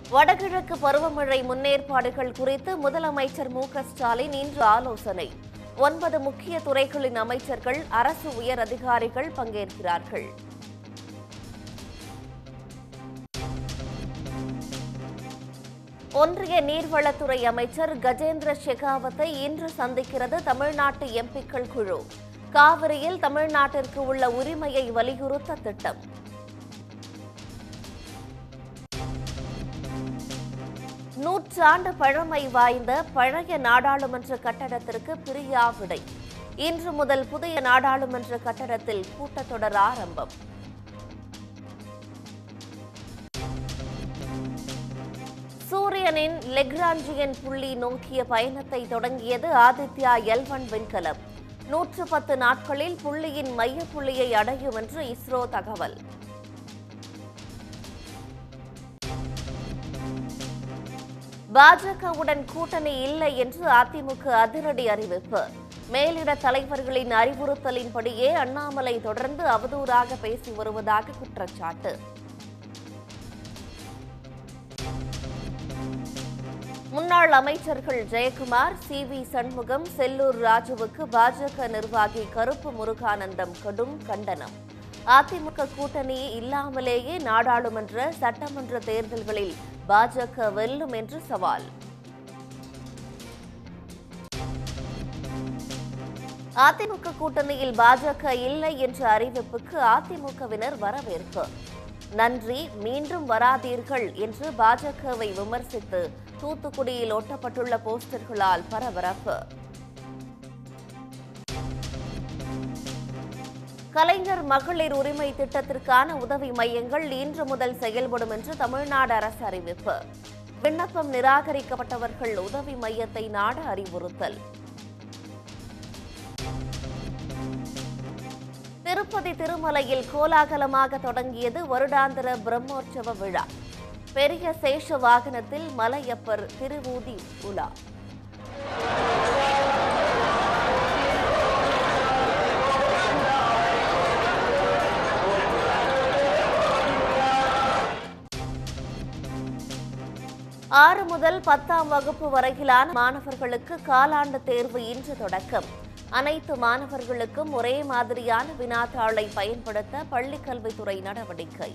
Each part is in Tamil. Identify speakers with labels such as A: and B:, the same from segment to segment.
A: வடகிழக்கு பருவமழை முன்னேற்பாடுகள் குறித்து முதலமைச்சர் மு க ஸ்டாலின் இன்று ஆலோசனை ஒன்பது முக்கிய துறைகளின் அமைச்சர்கள் அரசு உயர் அதிகாரிகள் பங்கேற்கிறார்கள் ஒன்றிய நீர்வளத்துறை அமைச்சர் கஜேந்திர ஷெகாவத்தை இன்று சந்திக்கிறது தமிழ்நாட்டு எம்பிக்கள் குழு காவிரியில் தமிழ்நாட்டிற்கு உள்ள உரிமையை வலியுறுத்த திட்டம் நூற்றாண்டு பழமை வாய்ந்த பழைய நாடாளுமன்ற கட்டடத்திற்கு பிரியா விடை இன்று முதல் புதிய நாடாளுமன்ற கட்டடத்தில் கூட்டத்தொடர் ஆரம்பம் சூரியனின் லெக்ராஞ்சியன் புள்ளி நோக்கிய பயணத்தை தொடங்கியது ஆதித்யா எல்வன் விண்கலம் நூற்று பத்து நாட்களில் புள்ளியின் மைய புள்ளியை அடையும் என்று இஸ்ரோ தகவல் பாஜகவுடன் கூட்டணி இல்லை என்று அதிமுக அதிரடி அறிவிப்பு மேலிட தலைவர்களின் அறிவுறுத்தலின்படியே அண்ணாமலை தொடர்ந்து அவதூறாக பேசி வருவதாக குற்றச்சாட்டு முன்னாள் அமைச்சர்கள் ஜெயக்குமார் சி வி சண்முகம் செல்லூர் ராஜுவுக்கு பாஜக நிர்வாகி கருப்பு முருகானந்தம் கடும் கண்டனம் அதிமுக கூட்டணி இல்லாமலேயே நாடாளுமன்ற சட்டமன்ற தேர்தல்களில் பாஜக வெல்லும் என்று சவால் அதிமுக கூட்டணியில் பாஜக இல்லை என்ற அறிவிப்புக்கு அதிமுகவினர் வரவேற்பு நன்றி மீண்டும் வராதீர்கள் என்று பாஜகவை விமர்சித்து தூத்துக்குடியில் ஒட்டப்பட்டுள்ள போஸ்டர்களால் பரபரப்பு கலைஞர் மகளிர் உரிமை திட்டத்திற்கான உதவி மையங்கள் இன்று முதல் செயல்படும் என்று தமிழ்நாடு அரசு அறிவிப்பு விண்ணப்பம் நிராகரிக்கப்பட்டவர்கள் உதவி மையத்தை நாட அறிவுறுத்தல் திருப்பதி திருமலையில் கோலாகலமாக தொடங்கியது வருடாந்திர பிரம்மோற்சவ விழா பெரிய சேஷ வாகனத்தில் மலையப்பர் திருவூதி உலா ஆறு முதல் பத்தாம் வகுப்பு வரையிலான மாணவர்களுக்கு காலாண்டு தேர்வு இன்று தொடக்கம் அனைத்து மாணவர்களுக்கும் ஒரே மாதிரியான வினாத்தாளை பயன்படுத்த பள்ளிக்கல்வித்துறை நடவடிக்கை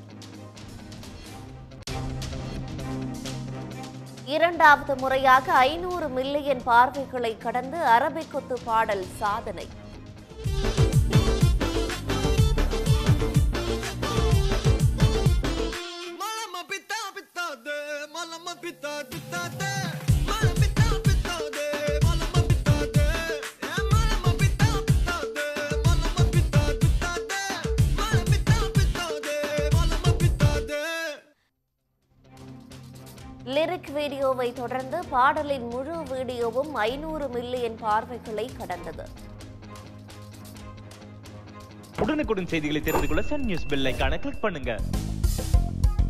A: இரண்டாவது முறையாக ஐநூறு மில்லியன் பார்வைகளை கடந்து அரபிக்குத்து பாடல் சாதனை
B: Malama pita pita de, malama pita pita de, malama pita pita de, malama pita de, eh, malama pita pita de, malama pita pita de, malama pita pita de, malama pita de.
A: Lyric வீடியோவை தொடர்ந்து பாடலின் முழு வீடியோவும் ஐநூறு மில்லியன் பார்வைகளை கடந்தது
C: உடனுக்குடன் செய்திகளை தெரிந்து கொள்ள சன் நியூஸ் பெல் ஐகானை கிளிக் பண்ணுங்க